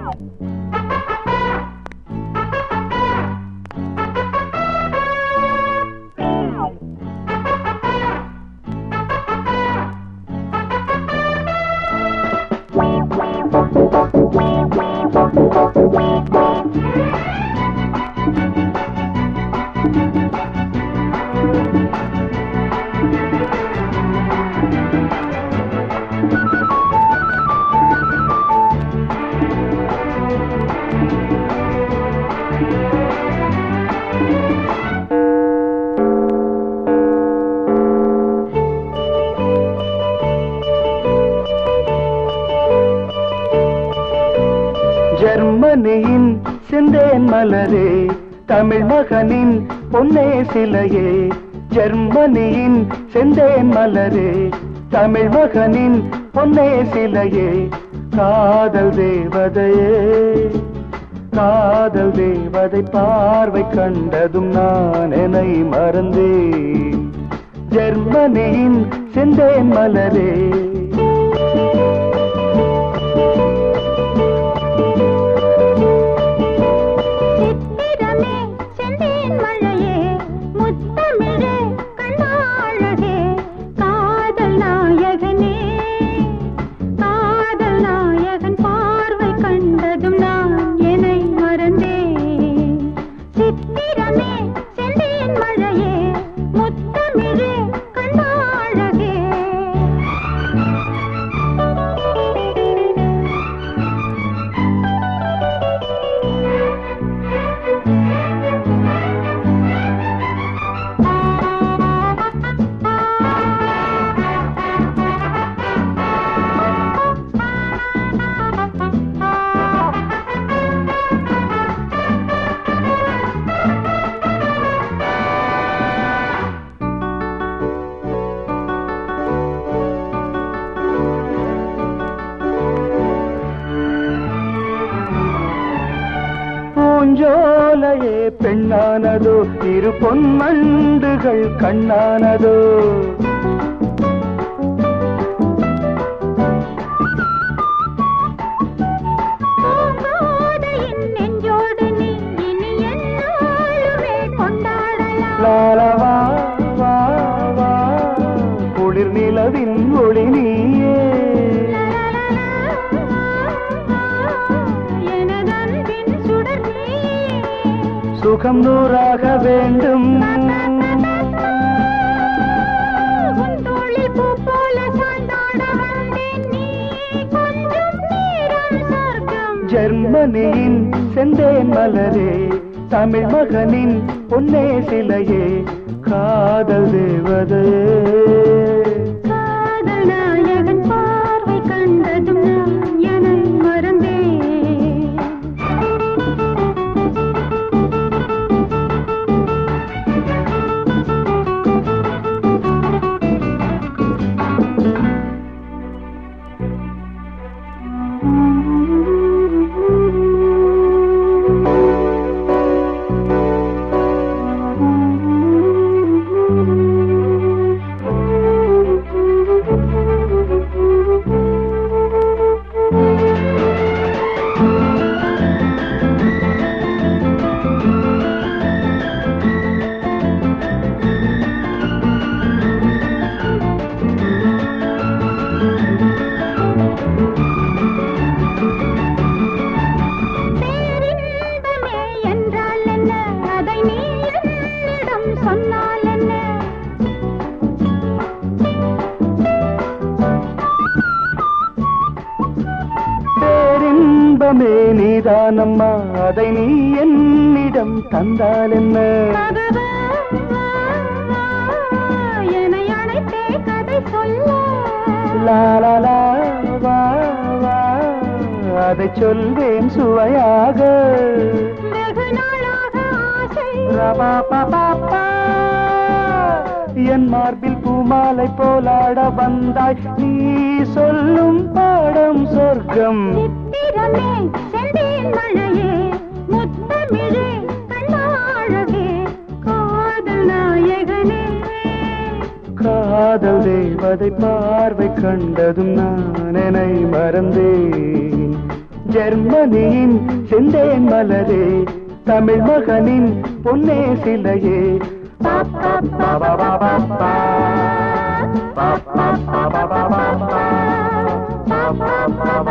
ஜெர்மனியின் செந்தேன் மலரே தமிழ் மகனின் பொன்னே சிலையே ஜெர்மனியின் செந்தேன் மலரே தமிழ் மகனின் பொன்னே சிலையே காதல் தேவதையே காதல் தேவதை பார்வை கண்டதும் நான் என்னை மறந்தேன் ஜெர்மனியின் செந்தேன் மலரே சித்திரமே செந்தேன் மழையே முத்தமிழே கண்ணாழகே காதல் நாயகனே காதல் நாயகன் பார்வை கண்டதும் நான் என்னை மறந்தேன் சித்திரமே செந்தேன் மழையே முத்தமிழே கண்ணாழகே பூஞ்சோலையே பெண்ணானதோ இரு பொன்மண்டுகள் கண்ணானதோ பூங்கோதையின் நெஞ்சோடு நீ இனி எந்நாளுமே கொண்டாடலாம் லாலவா வா வா குளிர் நிலவின் ஒளி நீயே எனது அன்பின் சுடர் நீயே. சுகம் நூறாக வேண்டும் உன் தோளில் பூ போல சாய்ந்தாட வந்தேன் நீ கொஞ்சம் நேரம் சொர்க்கம் ஜெர்மனியின் செந்தேன் மலரே தமிழ் மகனின் பொன்னே சிலையே காதல் தேவதையே காதல் நாயகன் பார்வை கண்டதும் நான் என்னை மறந்தேன் பேரின்பமே என்றால் என்ன அதை நீ என்னிடம் சொன்னால் என்ன பேரின்பமே நீதானம்மா அதை நீ என்னிடம் தந்தால் என்ன மகவா, என்னை அழைத்தே கதை சொல்ல லாலலா வா வா அதை சொல்வேன் சுவையாக வெகு நாளாக ஆசை ரபாபபாபா. என் மார்பில் பூமாலை போலாட வந்தாய் நீ சொல்லும் பாடம் சொர்க்கம் சித்திரமே செந்தேன் மழையே முத்தமிழே கண்ணாழகே காதல் நாயகனே காதல் தேவதை பார்வை கண்டதும் நான் என்னை மறந்தேன் ஜெர்மனியின் செந்தேன் மலரே தமிழ் மகனின் பொன்னே சிலையே பா